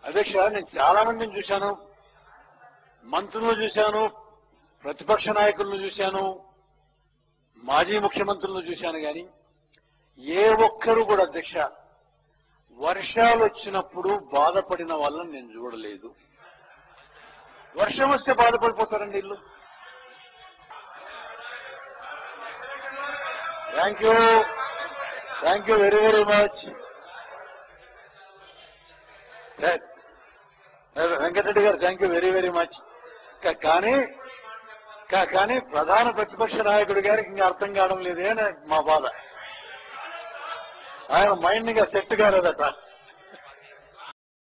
అధ్యక్ష నేను చాలా మందిని చూశాను మంత్రులను చూశాను ప్రతిపక్ష నాయకులను చూశాను మాజీ ముఖ్యమంత్రులను చూశాను కానీ ఏ ఒక్కరు కూడా అధ్యక్ష వర్షాలు వచ్చినప్పుడు బాధపడిన వాళ్ళని నేను చూడలేదు వర్షం వస్తే బాధపడిపోతారండి ఇల్లు thank you thank you very very much Venkatareddy గారు thank you very very much కానీ కా- కానీ ప్రధాన ప్రతిపక్ష నాయకుడి గారికి ఇంకా అర్థం కావడం లేదే అని మా బాధ ఆయన మైండ్ ఇంకా సెట్ కాలేదట